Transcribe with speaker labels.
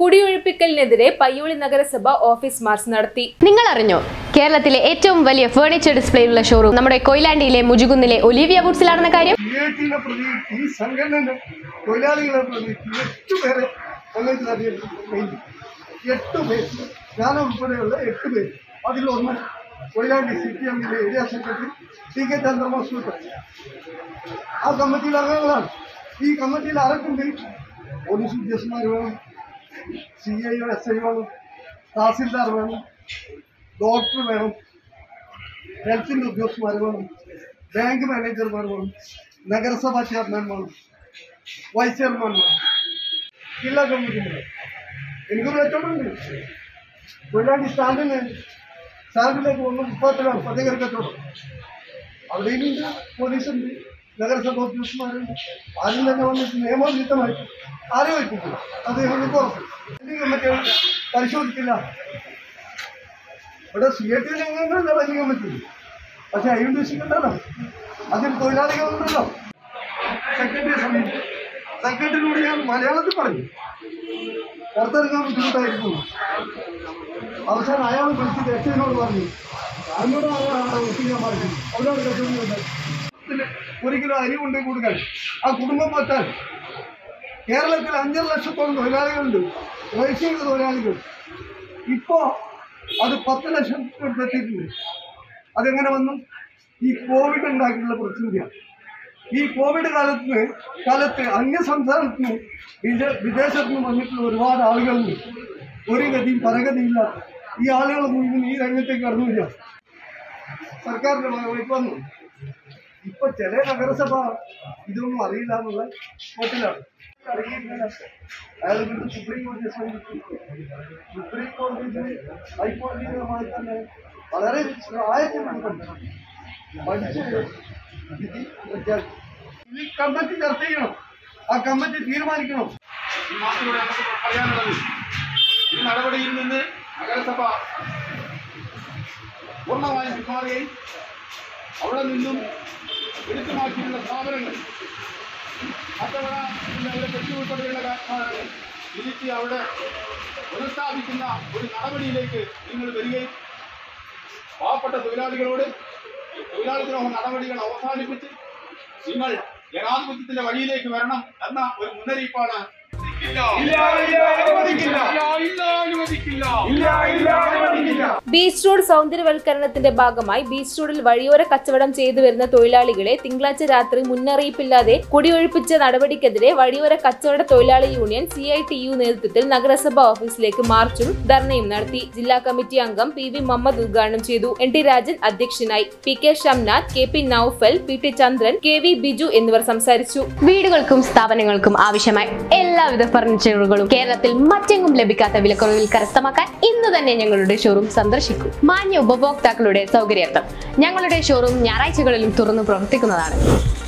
Speaker 1: കുടിയൊഴിപ്പിക്കലിനെതിരെ പയ്യോളി നഗരസഭ office March നടത്തി
Speaker 2: നിങ്ങൾ അറിഞ്ഞോ കേരളത്തിലെ ഏറ്റവും വലിയ ഫേർണിച്ചർ ഡിസ്പ്ലേയുള്ള ഷോറൂം നമ്മുടെ കൊയിലാണ്ടിയിലെ മുജുകുന്നിലെ ഒലീവിയ വുഡ്സിലാണെന്ന കാര്യം
Speaker 3: സിഐടിനെ പ്രതി ഈ സംഘടന തൊഴിലാളികളെ പ്രതി എട്ട് പേരെ കൊല്ലത്തിൽ അറിയപ്പെട്ടു എട്ട് പേര് ഞാൻ ഉൾപ്പെടെയുള്ള എട്ട് പേര് അതിലൊന്ന് കൊയിലാണ്ടി സി പി എമ്മിന്റെ area secretary T K Chandrabose ആ കമ്മിറ്റിയിൽ അംഗങ്ങളാണ് ഈ കമ്മിറ്റിയിൽ ആരൊക്കെയുണ്ട് പോലീസ് ഉദ്യോഗസ്ഥന്മാർ വേണം സി ഐ എസ് ഐ വേണം തഹസിൽദാർ വേണം ഡോക്ടർ വേണം ഹെൽത്തിൻ്റെ ഉദ്യോഗസ്ഥന്മാർ വേണം ബാങ്ക് മാനേജർമാർ വേണം നഗരസഭാ ചെയർമാൻ വേണം വൈസ് ചെയർമാൻ വേണം ജില്ലാ കമ്മിറ്റി വേണം എനിക്കൊരു കച്ചവടമുണ്ട് കൊയിലാണ്ടി സ്റ്റാൻഡിന് സ്റ്റാൻഡിലേക്ക് ഒന്ന് മുപ്പത്തിലാണ് പച്ചക്കറി കച്ചവടം അവിടെയും ഉണ്ട് പോലീസുണ്ട് നഗരസഭ ഉദ്യോഗസ്ഥന്മാരുണ്ട് ആരും തന്നെ വന്നിട്ട് നിയമവിരുദ്ധമായി ആരും വയ്ക്കില്ല അത് ഞങ്ങൾക്ക് ഉറപ്പ് വലിയ കമ്മിറ്റി പരിശോധിക്കില്ല ഇവിടെ സി ഐ ടി അംഗങ്ങളല്ല വലിയ കമ്മിറ്റി പക്ഷെ ഐ ഡി സി ഉണ്ടല്ലോ അതിൽ തൊഴിലാളികളുണ്ടല്ലോ സെക്രട്ടറി സമീപം സെക്രട്ടറിയോട് ഞാൻ മലയാളത്തിൽ പറഞ്ഞു പുറത്തിറങ്ങാൻ ബുദ്ധിമുട്ടായിരിക്കും അവസാനം അയാൾ വിളിച്ചിട്ട് എസ് ഐനോട് പറഞ്ഞു എന്നോട് ഒപ്പിക്കാൻ പറഞ്ഞു അവരോട് കച്ചവടം ഒരു കിലോ അരി കൊണ്ട് കൊടുക്കാൻ ആ കുടുംബം പറ്റാൻ കേരളത്തിൽ അഞ്ചര ലക്ഷത്തോളം തൊഴിലാളികളുണ്ട് വൈശ്വിക തൊഴിലാളികൾ ഇപ്പോ അത് പത്ത് ലക്ഷം എത്തിയിട്ടുണ്ട് അതെങ്ങനെ വന്നു ഈ കോവിഡ് ഉണ്ടാക്കിയിട്ടുള്ള പ്രതിസന്ധിയാണ് ഈ കോവിഡ് കാലത്ത് കാലത്ത് അന്യ സംസ്ഥാനത്ത് നിന്ന് വിദേ- വിദേശത്ത് നിന്ന് വന്നിട്ടുള്ള ഒരുപാട് ആളുകളുണ്ട് ഒരു ഗതിയും പരഗതിയില്ല ഈ ആളുകൾ മുഴുവൻ ഈ രംഗത്തേക്ക് കടന്നില്ല സർക്കാരിന്റെ ഭാഗമായിട്ട് വന്നു ഇപ്പൊ ചില നഗരസഭ ഇതൊന്നും അറിയില്ല എന്നുള്ള സ്പോട്ടിലാണ് അറിയില്ല അയാൾ വീണ്ടും സുപ്രീം കോടതിയെ സമീപിച്ചു സുപ്രീം കോടതിയിൽ ഹൈക്കോടതിയുമായി തന്നെ വളരെ സഹായത്തിൽ പഠിച്ച് വിധി പ്രഖ്യാപിച്ചു ഈ കമ്മിറ്റി ചർച്ച ചെയ്യണം ആ കമ്മിറ്റി തീരുമാനിക്കണം
Speaker 4: ഈ മാത്രമേ നമുക്ക് പറയാനുള്ളത് ഈ നടപടിയിൽ നിന്ന് നഗരസഭ പൂർണ്ണമായും പിന്മാറുകയും അവിടെ നിന്നും എടുത്തു മാറ്റിയുള്ള സ്ഥാപനങ്ങൾ അത്തവണ അവിടെ കെട്ടി ഉൾപ്പെടെയുള്ള സ്ഥാപനങ്ങൾ തിരിച്ച് അവിടെ പുനഃസ്ഥാപിക്കുന്ന ഒരു നടപടിയിലേക്ക് നിങ്ങൾ വരികയും പാവപ്പെട്ട തൊഴിലാളികളോട് ഈ തൊഴിലാളി ദ്രോഹ നടപടികൾ അവസാനിപ്പിച്ച് നിങ്ങൾ ജനാധിപത്യത്തിന്റെ വഴിയിലേക്ക് വരണം എന്ന ഒരു മുന്നറിയിപ്പാണ്
Speaker 1: ബീച്ച് റോഡ് സൗന്ദര്യവൽക്കരണത്തിന്റെ ഭാഗമായി ബീച്ച് റോഡിൽ വഴിയോര കച്ചവടം ചെയ്തു വരുന്ന തൊഴിലാളികളെ തിങ്കളാഴ്ച രാത്രി മുന്നറിയിപ്പില്ലാതെ കുടിയൊഴിപ്പിച്ച നടപടിക്കെതിരെ വഴിയോര കച്ചവട തൊഴിലാളി union C I T U നേതൃത്വത്തിൽ നഗരസഭ ഓഫീസിലേക്ക് മാർച്ചും ധർണയും നടത്തി ജില്ലാ കമ്മിറ്റി അംഗം പി വി മുഹമ്മദ് ഉദ്ഘാടനം ചെയ്തു എൻ ടി രാജൻ അധ്യക്ഷനായി P K Shamnath K P Noufal P T Chandran K V Biju എന്നിവർ സംസാരിച്ചു
Speaker 2: വീടുകൾക്കും സ്ഥാപനങ്ങൾക്കും ആവശ്യമായ എല്ലാവിധ ഫർണിച്ചറുകളും കേരളത്തിൽ മറ്റെങ്ങും ലഭിക്കാത്ത വിലക്കുറവിൽ കരസ്ഥമാക്കാൻ ഇന്ന് തന്നെ ഞങ്ങളുടെ ഷോറൂം സന്ദർശിക്കൂ മാന്യ ഉപഭോക്താക്കളുടെ സൗകര്യാർത്ഥം ഞങ്ങളുടെ ഷോറൂം ഞായറാഴ്ചകളിലും തുറന്നു പ്രവർത്തിക്കുന്നതാണ്